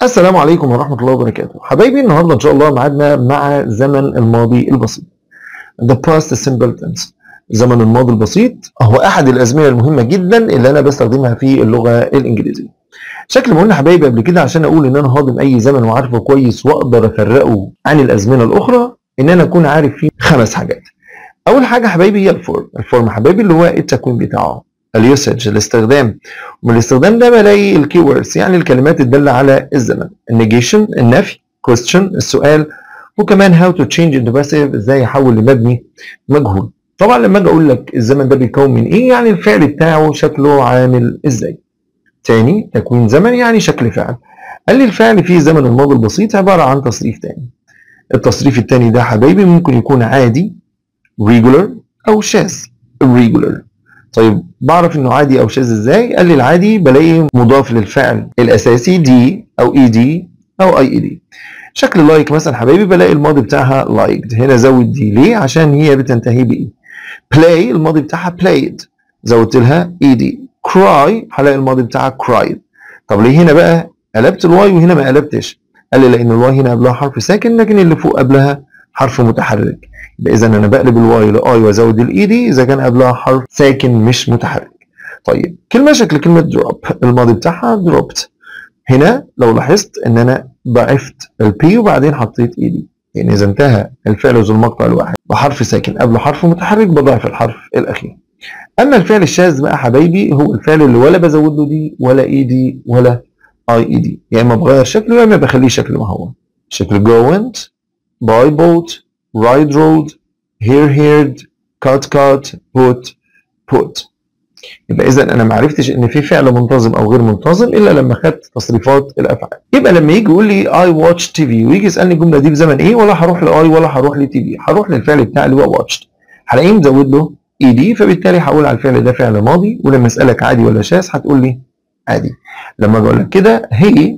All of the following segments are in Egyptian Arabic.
السلام عليكم ورحمة الله وبركاته حبايبي النهاردة إن شاء الله معادنا مع زمن الماضي البسيط The past simple tense زمن الماضي البسيط هو أحد الأزمنة المهمة جدا اللي أنا بستخدمها في اللغة الإنجليزية شكل ما قلنا حبايبي قبل كده عشان أقول إن أنا هاضم أي زمن وعارفه كويس وأقدر أفرقه عن الأزمنة الأخرى إن أنا أكون عارف فيه خمس حاجات أول حاجة حبايبي هي الفورم الفورم حبايبي اللي هو التكوين بتاعه اليوسج الاستخدام ومن الاستخدام ده بلاقي الكي ووردز يعني الكلمات الدالة على الزمن النيجيشن النفي question السؤال وكمان how to change into passive ازاي احول لمبني مجهول طبعا لما اجي اقول لك الزمن ده بيتكون من ايه يعني الفعل بتاعه شكله عامل ازاي تاني تكوين زمن يعني شكل فعل قال لي الفعل في زمن الماضي البسيط عبارة عن تصريف تاني التصريف التاني ده حبايبي ممكن يكون عادي regular او شاذ irregular طيب بعرف انه عادي او شاذ ازاي قال لي العادي بلاقي مضاف للفعل الاساسي دي او اي دي او اي اي دي شكل لايك مثلا حبايبي بلاقي الماضي بتاعها لايكد هنا زود دي ليه عشان هي بتنتهي باي بلاي الماضي بتاعها بلايد زودت لها اي دي كراي هلاقي الماضي بتاعها كرايد طب ليه هنا بقى قلبت الواي وهنا ما قلبتش قال لي لان الواي هنا قبلها حرف ساكن لكن اللي فوق قبلها حرف متحرك يبقى اذا انا بقلب الواي لاي وازود الاي دي اذا كان قبلها حرف ساكن مش متحرك طيب كلمه شكل كلمه دروب الماضي بتاعها دروبت هنا لو لاحظت ان انا ضعفت البي وبعدين حطيت اي دي يعني اذا انتهى الفعل ذو المقطع الواحد بحرف ساكن قبل حرف متحرك بضعف الحرف الاخير اما الفعل الشاذ بقى حبايبي هو الفعل اللي ولا بزود له دي ولا اي دي ولا اي اي دي يا اما بغير شكله يا اما بخليه شكل ما هو شكل go went buy bought ride rode hear heard cut cut put put يبقى اذا انا ما عرفتش ان في فعل منتظم او غير منتظم الا لما خدت تصريفات الافعال يبقى لما يجي يقول لي I watch TV ويجي يسالني الجمله دي في زمن ايه ولا هروح لاي ولا هروح لتي في هروح للفعل بتاعي اللي هو watched هلاقيه مزود له اي دي فبالتالي هقول على الفعل ده فعل ماضي ولما اسالك عادي ولا شاذ هتقول لي عادي لما اجي اقول لك كده he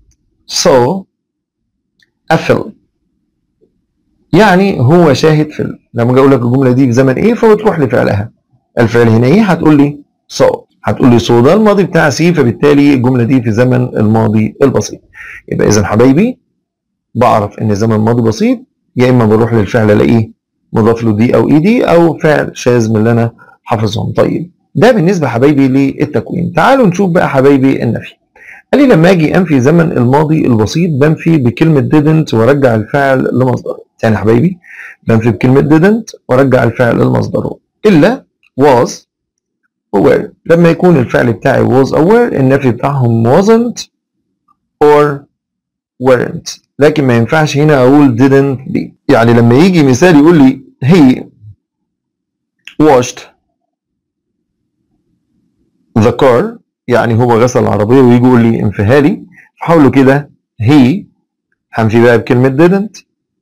saw a film يعني هو شاهد فيلم لما اجي اقول لك الجمله دي في زمن ايه فبتروح لفعلها الفعل هنا ايه هتقول لي saw هتقول لي saw ده الماضي بتاع سي فبالتالي الجمله دي في زمن الماضي البسيط يبقى اذا حبايبي بعرف ان زمن الماضي بسيط يا اما بروح للفعل الاقيه مضاف له دي او اي دي او فعل شاذ من اللي انا حافظهم طيب ده بالنسبه حبايبي للتكوين تعالوا نشوف بقى حبايبي النفي قال لي لما اجي انفي زمن الماضي البسيط بنفي بكلمه didn't وارجع الفعل لمصدره تاني يا حبايبي بنفي بكلمه didn't وارجع الفعل لمصدره الا was aware لما يكون الفعل بتاعي was aware النفي بتاعهم wasn't or weren't لكن ما ينفعش هنا اقول didn't be يعني لما يجي مثال يقول لي he washed the car يعني هو غسل العربية ويجي يقول لي انفيها لي فحاول له كده he هنفي بقى بكلمة didn't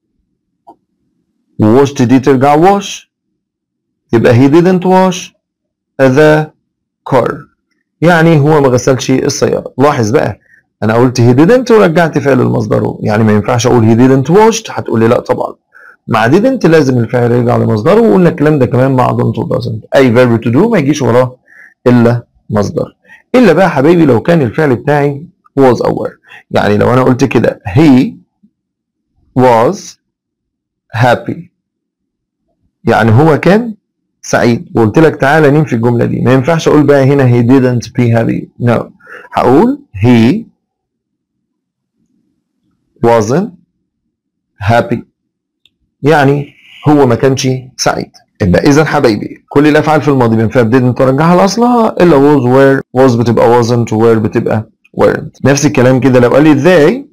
washed دي ترجع wash يبقى he didn't wash the car يعني هو ما غسلش السيارة لاحظ بقى انا قلت he didn't ورجعت فعل لمصدره يعني ما ينفعش اقول he didn't washed هتقول لي لا طبعا مع didn't لازم الفعل يرجع لمصدره وقلنا الكلام ده كمان مع don't و doesn't اي verb to do ما يجيش وراه الا مصدر الا بقى حبايبي لو كان الفعل بتاعي was aware يعني لو انا قلت كده he was happy يعني هو كان سعيد وقلت لك تعالى ننفي الجمله دي ما ينفعش اقول بقى هنا he didn't be happy no هقول he wasn't happy يعني هو ما كانش سعيد يبقى اذا حبايبي كل الافعال في الماضي بينفع didn't ترجعها لاصلها الا was were was بتبقى wasn't were بتبقى weren't نفس الكلام كده لو قال لي they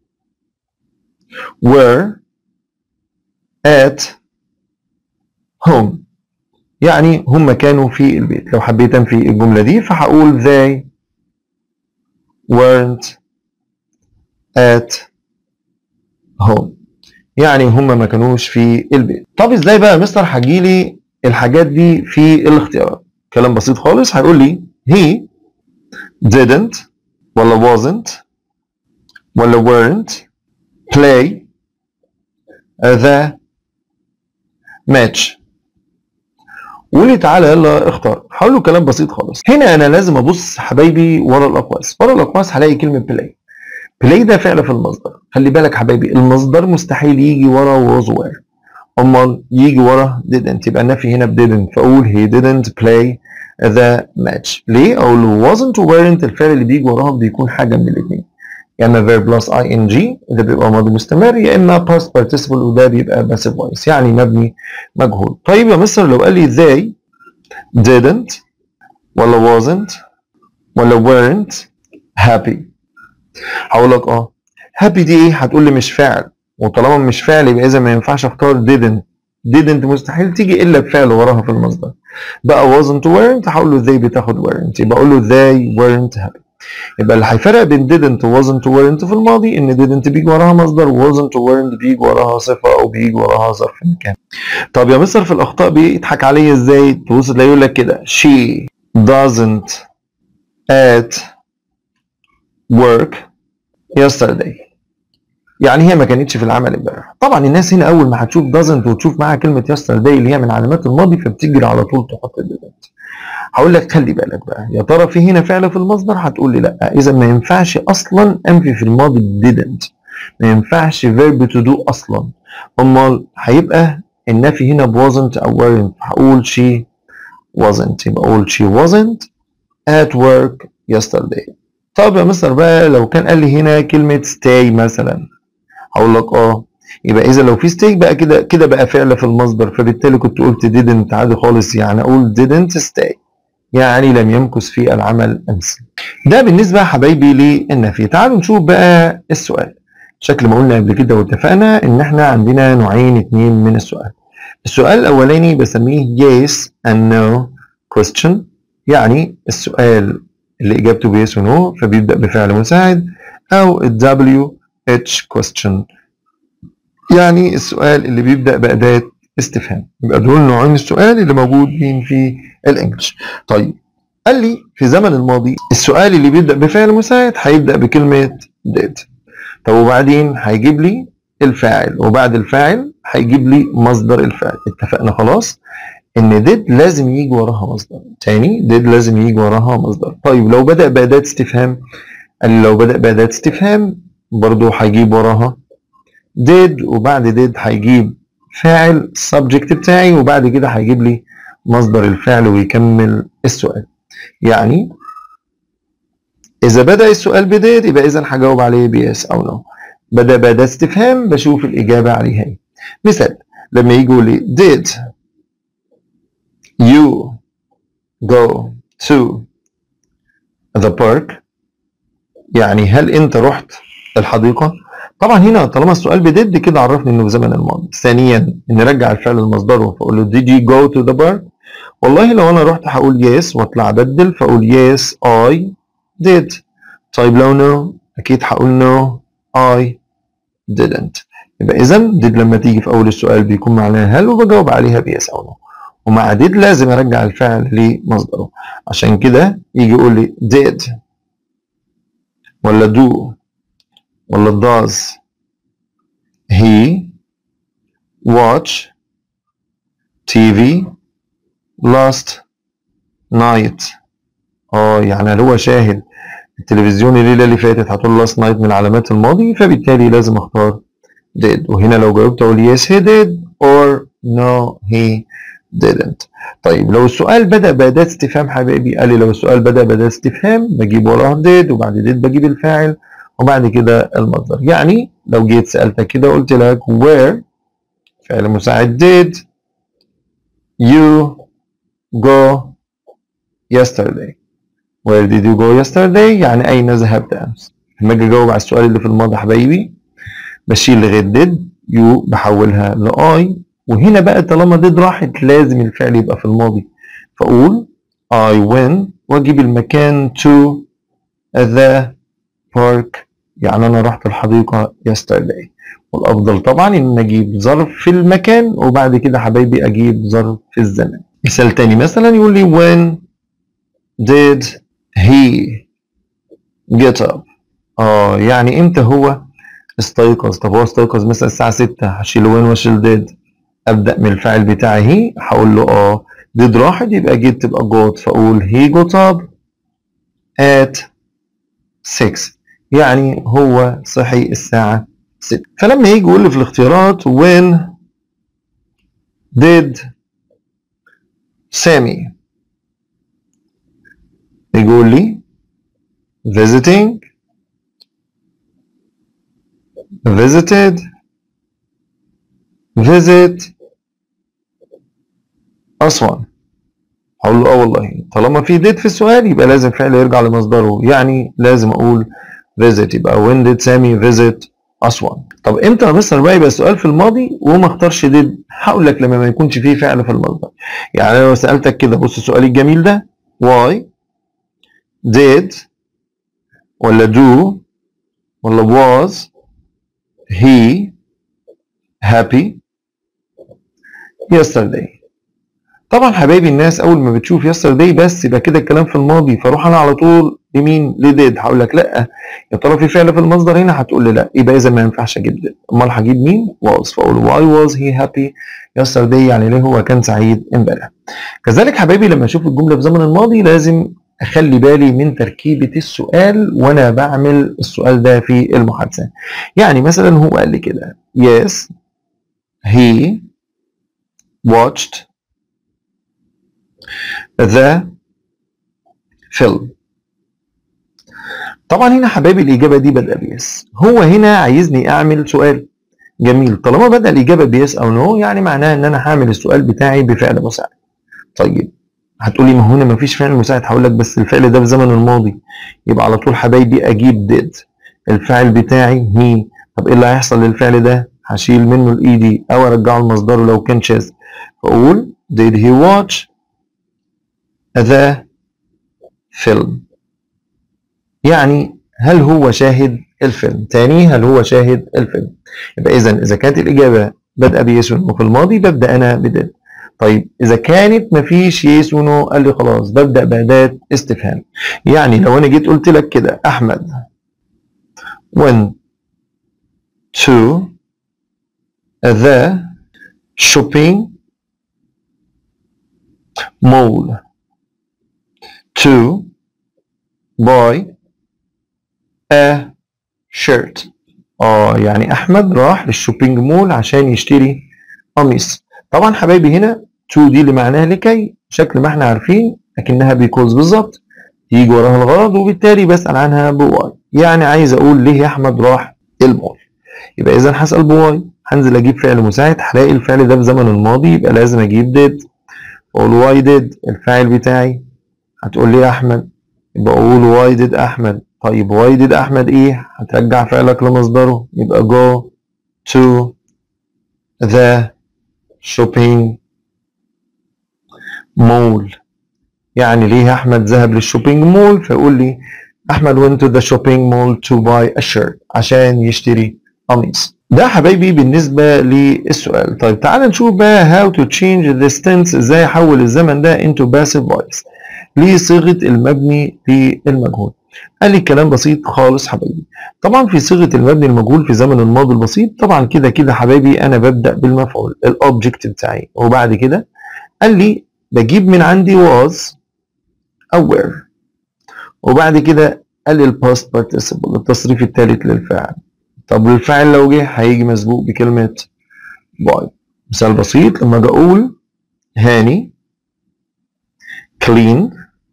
were at home يعني هم كانوا في البيت لو حبيت انفي الجمله دي فهقول they weren't at home يعني هم ما كانوش في البيت طب ازاي بقى يا مستر هجيلي الحاجات دي في الاختيارات كلام بسيط خالص هيقول لي he didn't ولا wasn't ولا weren't play the match قولي تعالى يلا اختار هقول له كلام بسيط خالص هنا انا لازم ابص حبايبي ورا الاقواس ورا الاقواس هلاقي كلمه بلاي play ده فعل في المصدر خلي بالك حبايبي المصدر مستحيل يجي ورا was were امال يجي ورا didn't يبقى النفي هنا ب didn't فاقول he didn't play the match ليه اقول wasn't و weren't الفعل اللي بيجي وراهم بيكون حاجه من الاثنين يا اما verb plus ing ده بيبقى ماضي مستمر يا اما past participle وده بيبقى passive voice يعني مبني مجهول طيب يا مستر لو قال لي they didn't ولا wasn't ولا weren't happy هقول لك اه happy دي ايه هتقول لي مش فعل وطالما مش فعل يبقى اذا ما ينفعش اختار didn't didn't مستحيل تيجي الا بفعل وراها في المصدر بقى wasn't weren't هقول له they بتاخد weren't يبقى اقول له they weren't happy يبقى اللي هيفرق بين didn't و wasn't و weren't في الماضي ان didn't بيجي وراها مصدر و wasn't و weren't بيجي وراها صفه او بيجي وراها ظرف مكان طب يا مستر في الاخطاء بيضحك عليا ازاي تبص تلاقيه يقول لك كده she doesn't at work yesterday يعني هي ما كانتش في العمل امبارح طبعا الناس هنا اول ما هتشوف doesn't وتشوف معاها كلمه yesterday اللي هي من علامات الماضي فبتجري على طول تحط didn't هقول لك خلي بالك بقى يا ترى في هنا فعل في المصدر هتقول لي لا اذا ما ينفعش اصلا انفي في الماضي didn't ما ينفعش verb to do اصلا امال هيبقى النفي هنا ب wasn't او weren't هقول she wasn't يبقى اقول she wasn't at work yesterday طب يا مستر بقى لو كان قال لي هنا كلمة stay مثلا هقول لك اه يبقى اذا لو في stay بقى كده كده بقى فعل في المصدر فبالتالي كنت قلت didn't عادي خالص يعني اقول didn't stay يعني لم يمكث في العمل امس ده بالنسبة يا حبايبي للنفي تعالوا نشوف بقى السؤال شكل ما قلنا قبل كده واتفقنا ان احنا عندنا نوعين اتنين من السؤال السؤال الاولاني بسميه yes and no question يعني السؤال اللي اجابته بيس ونو فبيبدا بفعل مساعد او ال WH question يعني السؤال اللي بيبدا باداه استفهام يبقى دول نوعين السؤال اللي موجودين في الانجليش طيب قال لي في زمن الماضي السؤال اللي بيبدا بفعل مساعد هيبدا بكلمه did طب وبعدين هيجيب لي الفاعل وبعد الفاعل هيجيب لي مصدر الفعل اتفقنا خلاص ان did لازم يجي وراها مصدر تاني did لازم يجي وراها مصدر طيب لو بدأ بأداة استفهام قال لي لو بدأ بأداة استفهام برضو هيجيب وراها did وبعد did هيجيب فاعل subject بتاعي وبعد كده هيجيب لي مصدر الفعل ويكمل السؤال يعني إذا بدأ السؤال بديد يبقى إذا هجاوب عليه بيس أو نو بدأ بأداة استفهام بشوف الإجابة عليها إيه مثال لما يجي يقول لي did you go to the park يعني هل انت رحت الحديقة طبعا هنا طالما السؤال بدد كده عرفني انه في زمن الماضي ثانيا نرجع الفعل لمصدره فاقول له did you go to the park والله لو انا رحت هقول yes واطلع ابدل فاقول yes I did طيب لو no اكيد هقول no I didn't يبقى اذا did لما تيجي في اول السؤال بيكون معناها هل وبجاوب عليها بيس او no ومع did لازم ارجع الفعل لمصدره عشان كده يجي يقول لي did ولا do ولا does he watch TV last night اه يعني هل هو شاهد التلفزيون الليلة اللي فاتت هتقول last night من علامات الماضي فبالتالي لازم اختار did وهنا لو جاوبت اقول yes he did or no he didn't طيب لو السؤال بدأ بأداة استفهام حبايبي قال لي لو السؤال بدأ بأداة استفهام بجيب وراها did وبعد did بجيب الفاعل وبعد كده المصدر يعني لو جيت سألتك كده قلت لك where فعل مساعد did you go yesterday where did you go yesterday يعني أين ذهبت أمس لما أجي أجاوب على السؤال اللي في الماضي حبايبي بشيل لغاية did you بحولها ل I وهنا بقى طالما did راحت لازم الفعل يبقى في الماضي فأقول I went وأجيب المكان to the park يعني أنا رحت الحديقة yesterday والأفضل طبعا إن أجيب ظرف في المكان وبعد كده حبايبي أجيب ظرف في الزمن مثال تاني مثلا يقول لي when did he get up اه يعني امتى هو استيقظ طب هو استيقظ مثلا الساعة 6 هشيل وين واشيل did ابدا من الفاعل بتاعي هي هقول له اه did راحت يبقى جيت تبقى got فاقول he got up at 6 يعني هو صحي الساعة 6 فلما يجي يقول لي في الاختيارات when did سامي يقول لي visiting visited visit أسوان هقول له اه والله طالما في did في السؤال يبقى لازم فعل يرجع لمصدره يعني لازم اقول visit يبقى when did سامي visit أسوان طب امتى يا مستر بقى يبقى السؤال في الماضي وما اختارش did هقول لك لما ما يكونش فيه فعل في المصدر يعني لو سألتك كده بص السؤال الجميل ده why did ولا do ولا was he happy yesterday طبعا حبايبي الناس اول ما بتشوف yesterday بس يبقى كده الكلام في الماضي فاروح انا على طول لمين لديد هقول لك لا يا ترى في فعل في المصدر هنا هتقول لي لا يبقى اذا ما ينفعش اجيب ديد امال هجيب مين was فاقول why was he happy yesterday يعني ليه هو كان سعيد امبارح كذلك حبايبي لما اشوف الجمله في زمن الماضي لازم اخلي بالي من تركيبه السؤال وانا بعمل السؤال ده في المحادثه يعني مثلا هو قال لي كده yes he watched the film طبعا هنا حبايبي الاجابه دي بدأ بيس هو هنا عايزني اعمل سؤال جميل طالما بدأ الاجابه بيس او نو يعني معناها ان انا هعمل السؤال بتاعي بفعل مساعد طيب هتقولي ما هنا ما فيش فعل مساعد هقول لك بس الفعل ده في زمن الماضي يبقى على طول حبايبي اجيب did الفعل بتاعي هي طب ايه اللي هيحصل للفعل ده هشيل منه الاي دي او ارجعه لمصدره لو كان شاذ فاقول did he watch the film يعني هل هو شاهد الفيلم تاني هل هو شاهد الفيلم يبقى اذا اذا كانت الاجابه بادئه بيس وفي الماضي ببدا انا بديد طيب اذا كانت مفيش يس ونو قال لي خلاص ببدا باداه استفهام يعني لو انا جيت قلت لك كده احمد went to the shopping mall to buy a shirt اه يعني احمد راح للشوبينج مول عشان يشتري قميص طبعا حبايبي هنا تو دي اللي معناها لكي شكل ما احنا عارفين لكنها بيكوز بالظبط يجي وراها الغرض وبالتالي بسأل عنها بواي يعني عايز اقول ليه يا احمد راح المول يبقى اذا هسأل بواي هنزل اجيب فعل مساعد هلاقي الفعل ده في زمن الماضي يبقى لازم اجيب ديد اقول واي ديد الفاعل بتاعي هتقول لي يا احمد يبقى اقول واي ديد احمد طيب واي ديد احمد ايه هترجع فعلك لمصدره يبقى go to the shopping mall يعني ليه احمد ذهب للشوبينج مول فيقول لي احمد went to the shopping mall to buy a shirt عشان يشتري قميص ده حبايبي بالنسبة للسؤال طيب تعال نشوف بقى how to change this tense ازاي احول الزمن ده into passive voice لصيغة المبني للمجهول قال لي الكلام بسيط خالص حبايبي طبعا في صيغة المبني المجهول في زمن الماضي البسيط طبعا كده كده حبايبي انا ببدأ بالمفعول الاوبجكت بتاعي وبعد كده قال لي بجيب من عندي was او were وبعد كده قال لي الباست participle التصريف الثالث للفاعل طب الفاعل لو جه هيجي مسبوق بكلمة باي مثال بسيط لما اجي اقول هاني clean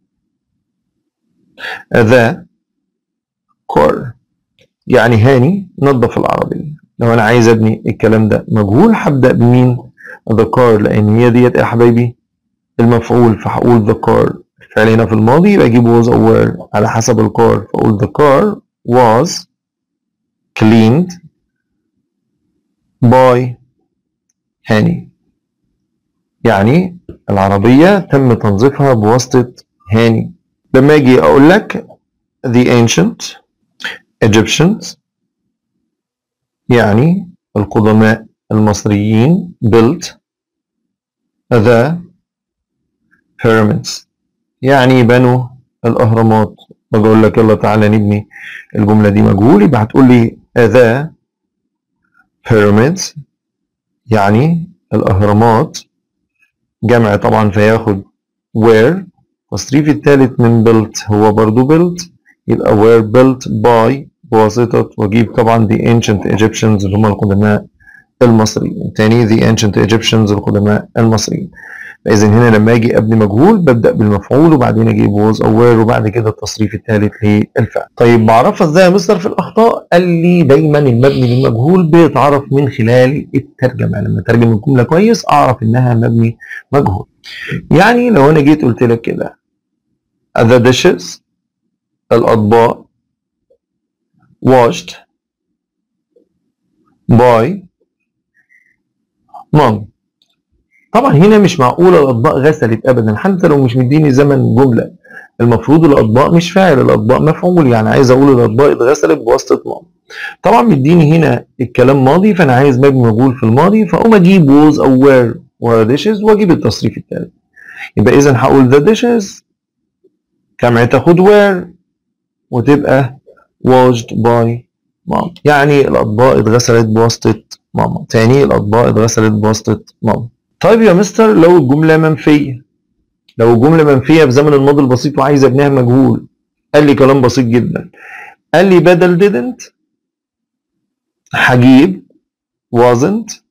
the car يعني هاني نظف العربية لو انا عايز ابني الكلام ده مجهول هبدأ بمين the car لان هي ديت يا حبايبي المفعول فهقول the car الفعل هنا في الماضي يبقى اجيب was or were على حسب الكار فاقول the car was cleaned by هاني يعني العربية تم تنظيفها بواسطة هاني لما اجي اقول لك the ancient Egyptians يعني القدماء المصريين built the pyramids يعني بنوا الأهرامات بقول لك يلا تعالى نبني الجملة دي مجهول يبقى هتقول لي the pyramids يعني الأهرامات جمع طبعا فياخد where التصريف الثالث من built هو برضو built يبقى were built by بواسطة واجيب طبعا the ancient Egyptians اللي هم القدماء المصريين تاني the ancient Egyptians القدماء المصريين فإذا هنا لما أجي أبني مجهول ببدأ بالمفعول وبعدين أجيب was أو were وبعد كده التصريف الثالث للفعل. طيب بعرفها إزاي يا مستر في الأخطاء؟ قال لي دايما المبني للمجهول بيتعرف من خلال الترجمة، لما أترجم الجملة كويس أعرف إنها مبني مجهول. يعني لو أنا جيت قلت لك كده the dishes الأطباق washed by mom طبعا هنا مش معقولة الأطباق غسلت أبدا حتى لو مش مديني زمن جملة المفروض الأطباق مش فاعل الأطباق مفعول يعني عايز أقول الأطباق اتغسلت بواسطة مام طبعا مديني هنا الكلام ماضي فأنا عايز مبني مجهول في الماضي فأقوم أجيب was أو were ورا dishes وأجيب التصريف التالت يبقى إذا هقول the dishes كم تاخد were وتبقى washed by mom يعني الأطباق اتغسلت بواسطة ماما تاني الأطباق اتغسلت بواسطة ماما طيب يا مستر لو الجملة منفية لو الجملة منفية في زمن الماضي البسيط وعايز ابنها مجهول قال لي كلام بسيط جدا قال لي بدل didn't هجيب wasn't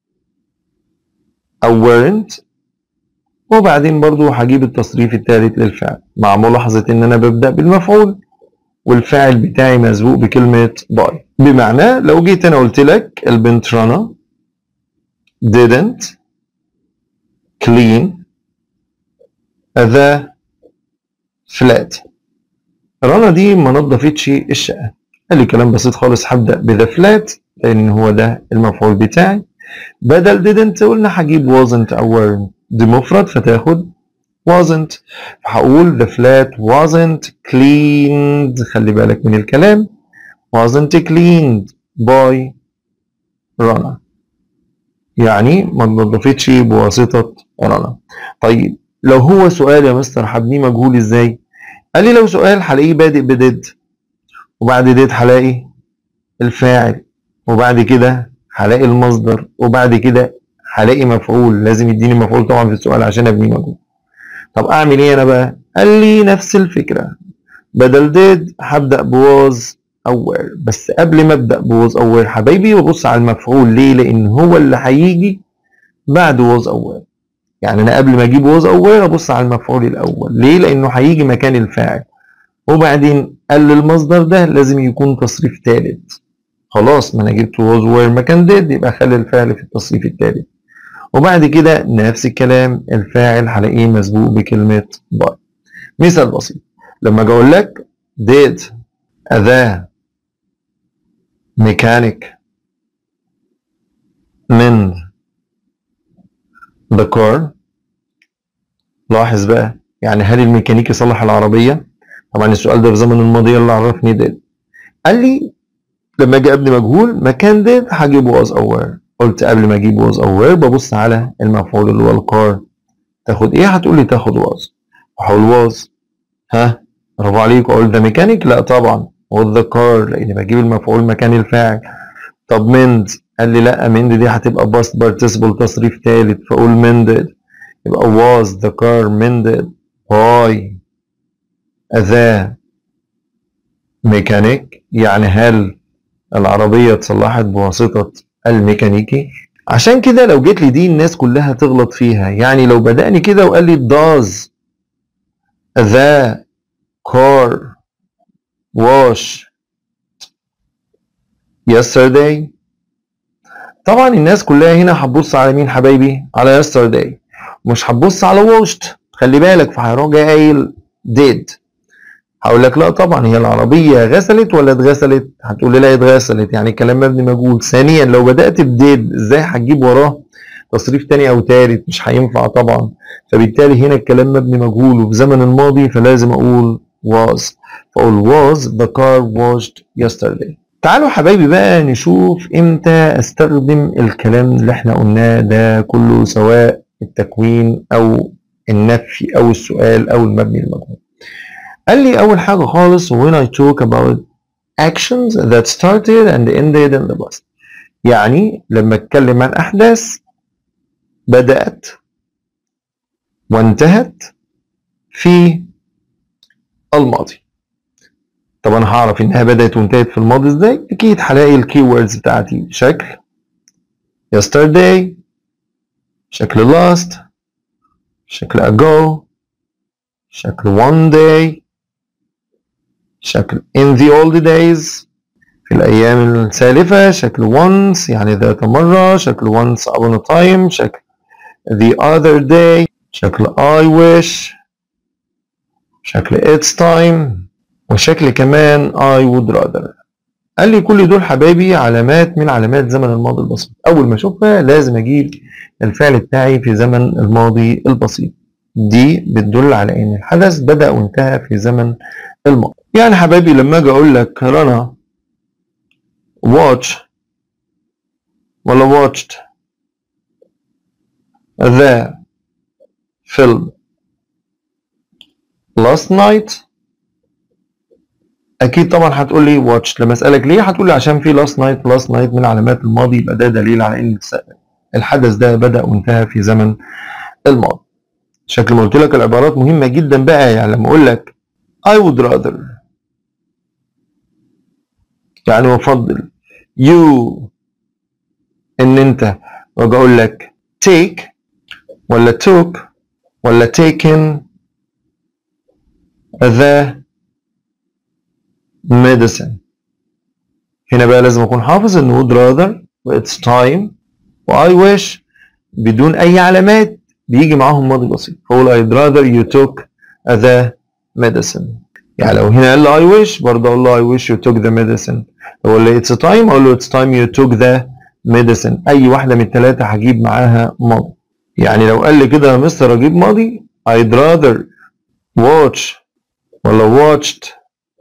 أو weren't وبعدين برضو هجيب التصريف الثالث للفعل مع ملاحظة إن أنا ببدأ بالمفعول والفاعل بتاعي مسبوق بكلمة by بمعنى لو جيت أنا قلت لك البنت رنا didn't clean the flat رنا دي ما نظفتش الشقة قال لي كلام بسيط خالص هبدأ بذا فلات لأن هو ده المفعول بتاعي بدل didn't قلنا هجيب wasn't أو weren't دي مفرد فتاخد wasn't فهقول the flat wasn't cleaned خلي بالك من الكلام wasn't cleaned by رنا يعني ما اتنضفتش بواسطة رنا طيب لو هو سؤال يا مستر هبنيه مجهول ازاي قال لي لو سؤال هلاقيه بادئ بديد وبعد ديد هلاقي الفاعل وبعد كده هلاقي المصدر وبعد كده هلاقي مفعول لازم يديني مفعول طبعا في السؤال عشان ابنيه مجهول طب اعمل ايه انا بقى قال لي نفس الفكره بدل ديد هبدا بواز او وير بس قبل ما ابدا بواز او وير حبايبي ببص على المفعول ليه لان هو اللي هيجي بعد واز او وير يعني انا قبل ما اجيب واز او وير ابص على المفعول الاول ليه لانه هيجي مكان الفاعل وبعدين قال المصدر ده لازم يكون تصريف ثالث خلاص ما انا جبت واز وير مكان ديد يبقى خلي الفعل في التصريف الثالث وبعد كده نفس الكلام الفاعل هلاقيه مسبوق بكلمة باي مثال بسيط لما اجي اقول لك did the mechanic mend the car لاحظ بقى يعني هل الميكانيكي صلح العربية طبعا السؤال ده في زمن الماضي اللي عرفني did قال لي لما اجي ابني مجهول مكان did هجيب was او were قلت قبل ما اجيب was او were ببص على المفعول اللي هو الكار تاخد ايه هتقول لي تاخد was هقول was ها برافو عليك اقول ده ميكانيك لا طبعا was the car لاني بجيب المفعول مكان الفاعل طب mend قال لي لا mend دي هتبقى past participle تصريف ثالث فاقول mended يبقى was the car mended by the mechanic يعني هل العربية اتصلحت بواسطة الميكانيكي عشان كده لو جيت لي دي الناس كلها تغلط فيها يعني لو بدأني كده وقال لي does the car wash yesterday طبعا الناس كلها هنا هتبص على مين حبايبي على yesterday مش هتبص على washed خلي بالك فهيروح جاي قايل did هقول لك لا طبعا هي العربية غسلت ولا اتغسلت؟ هتقول لي لا اتغسلت يعني كلام مبني مجهول ثانيا لو بدأت بديد ازاي هتجيب وراه تصريف تاني او تالت مش هينفع طبعا فبالتالي هنا الكلام مبني مجهول وفي زمن الماضي فلازم اقول was فاقول was the car washed yesterday تعالوا حبايبي بقى نشوف امتى استخدم الكلام اللي احنا قلناه ده كله سواء التكوين او النفي او السؤال او المبني المجهول قال لي أول حاجة خالص when I talk about actions that started and ended in the past يعني لما اتكلم عن أحداث بدأت وانتهت في الماضي طب انا هعرف انها بدات وانتهت في الماضي ازاي اكيد هلاقي الكي ووردز بتاعتي شكل yesterday شكل last شكل ago شكل one day شكل in the old days في الأيام السالفة شكل once يعني ذات مرة شكل once upon a time شكل the other day شكل I wish شكل it's time وشكل كمان I would rather قال لي كل دول حبايبي علامات من علامات زمن الماضي البسيط أول ما أشوفها لازم أجيب الفعل بتاعي في زمن الماضي البسيط دي بتدل على ان الحدث بدأ وانتهى في زمن الماضي يعني حبايبي لما اجي اقول لك رنا watch ولا watched the film last night اكيد طبعا هتقول لي watched لما اسالك ليه هتقول لي عشان في last night last night من علامات الماضي يبقى ده دليل على ان الحدث ده بدأ وانتهى في زمن الماضي شكل ما قلت لك العبارات مهمة جدا بقى يعني لما اقول لك I would rather يعني افضل you ان انت واجي اقول لك take ولا took ولا taken the medicine هنا بقى لازم اكون حافظ ان would rather و it's time و I wish بدون اي علامات بيجي معاهم ماضي بسيط فاقول I'd rather you took the medicine يعني لو هنا قال لي I wish برضه اقول له I wish you took the medicine لو قال لي it's time اقول له it's time you took the medicine اي واحده من الثلاثه هجيب معاها ماضي يعني لو قال لي كده يا مستر اجيب ماضي I'd rather watch ولا watched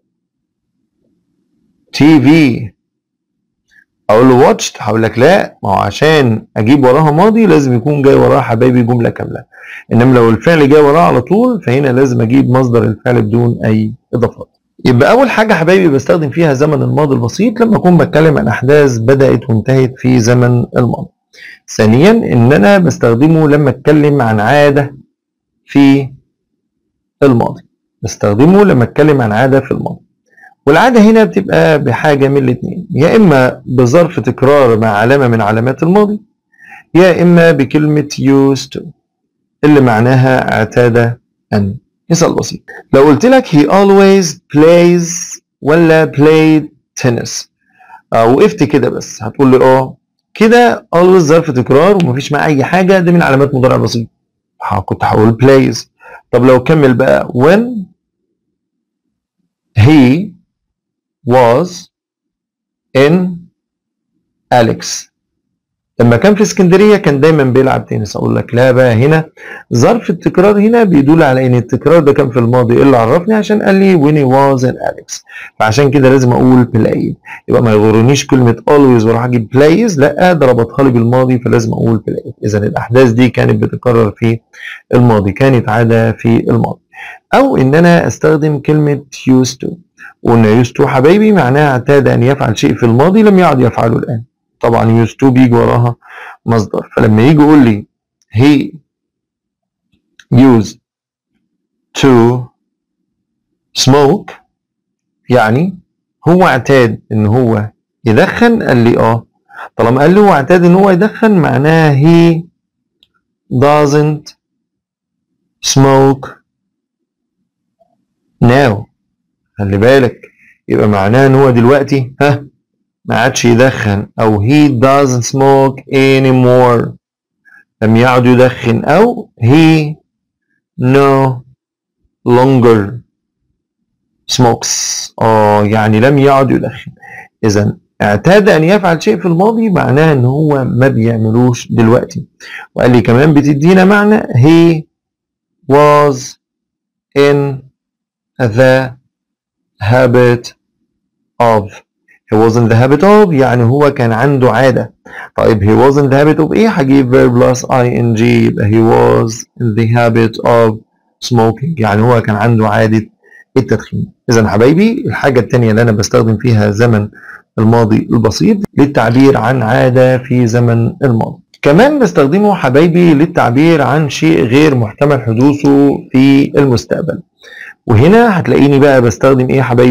TV اقول له watched هقول لك لا ما هو عشان اجيب وراها ماضي لازم يكون جاي وراها حبايبي جمله كامله انما لو الفعل جاي وراها على طول فهنا لازم اجيب مصدر الفعل بدون اي اضافات يبقى اول حاجه حبايبي بستخدم فيها زمن الماضي البسيط لما اكون بتكلم عن احداث بدات وانتهت في زمن الماضي ثانيا ان انا بستخدمه لما اتكلم عن عاده في الماضي بستخدمه لما اتكلم عن عاده في الماضي والعادة هنا بتبقى بحاجة من الاتنين يا إما بظرف تكرار مع علامة من علامات الماضي يا إما بكلمة used to اللي معناها اعتاد أن مثال بسيط لو قلت لك he always plays ولا played tennis آه وقفت كده بس هتقول لي اه كده always ظرف تكرار ومفيش معاه أي حاجة دي من علامات مضارع بسيط كنت هقول plays طب لو كمل بقى when he was in Alex لما كان في اسكندرية كان دايما بيلعب تنس اقول لك لا بقى هنا ظرف التكرار هنا بيدل على ان التكرار ده كان في الماضي ايه اللي عرفني عشان قال لي when he was in Alex فعشان كده لازم اقول played يبقى ما يغرنيش كلمة always واروح اجيب plays لا ده ربطها لي بالماضي فلازم اقول played اذا الاحداث دي كانت بتتكرر في الماضي كانت عادة في الماضي او ان انا استخدم كلمة used to وقلنا used to حبايبي معناها اعتاد ان يفعل شيء في الماضي لم يعد يفعله الان طبعا used to بيجي وراها مصدر فلما يجي يقول لي he used to smoke يعني هو اعتاد ان هو يدخن قال لي اه طالما قال لي هو اعتاد ان هو يدخن معناها he doesn't smoke now خلي بالك يبقى معناه ان هو دلوقتي ها ما عادش يدخن او he doesn't smoke anymore لم يعد يدخن او he no longer smokes اه يعني لم يعد يدخن اذا اعتاد ان يفعل شيء في الماضي معناه ان هو ما بيعملوش دلوقتي وقال لي كمان بتدينا معنى he was in the habit of he wasn't the habit of يعني هو كان عنده عادة طيب he wasn't the habit of ايه هجيب verb plus ing يبقى he was in the habit of smoking يعني هو كان عنده عادة التدخين اذا حبايبي الحاجة التانية اللي انا بستخدم فيها زمن الماضي البسيط للتعبير عن عادة في زمن الماضي كمان بستخدمه حبايبي للتعبير عن شيء غير محتمل حدوثه في المستقبل وهنا هتلاقيني بقى بستخدم ايه يا حبايبي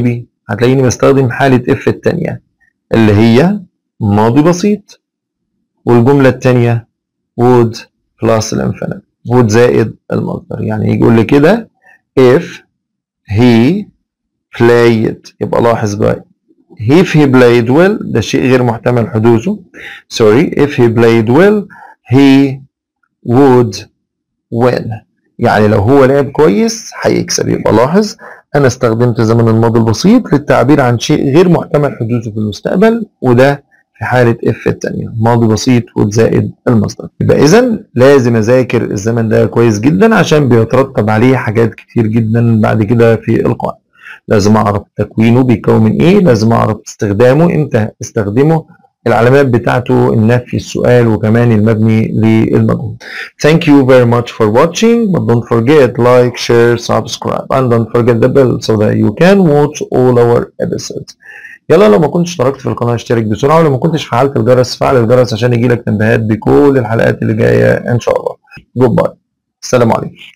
هتلاقيني بستخدم حالة اف التانية اللي هي ماضي بسيط والجملة التانية would plus الانفينيت would زائد المصدر يعني يجي يقول لي كده if he played يبقى لاحظ بقى if he played well ده شيء غير محتمل حدوثه sorry if he played well he would win يعني لو هو لعب كويس هيكسب يبقى لاحظ انا استخدمت زمن الماضي البسيط للتعبير عن شيء غير محتمل حدوثه في المستقبل وده في حالة اف الثانية ماضي بسيط وزائد المصدر يبقى اذا لازم اذاكر الزمن ده كويس جدا عشان بيترتب عليه حاجات كتير جدا بعد كده في القائمة لازم اعرف تكوينه بيكون من ايه لازم اعرف استخدامه امتى استخدمه العلامات بتاعته النفي السؤال وكمان المبني للمجهول thank you very much for watching but don't forget like share subscribe and don't forget the bell so that you can watch all our episodes يلا لو ما كنتش اشتركت في القناه اشترك بسرعه ولو ما كنتش فعلت الجرس فعل الجرس عشان يجيلك تنبيهات بكل الحلقات اللي جايه ان شاء الله جود باي السلام عليكم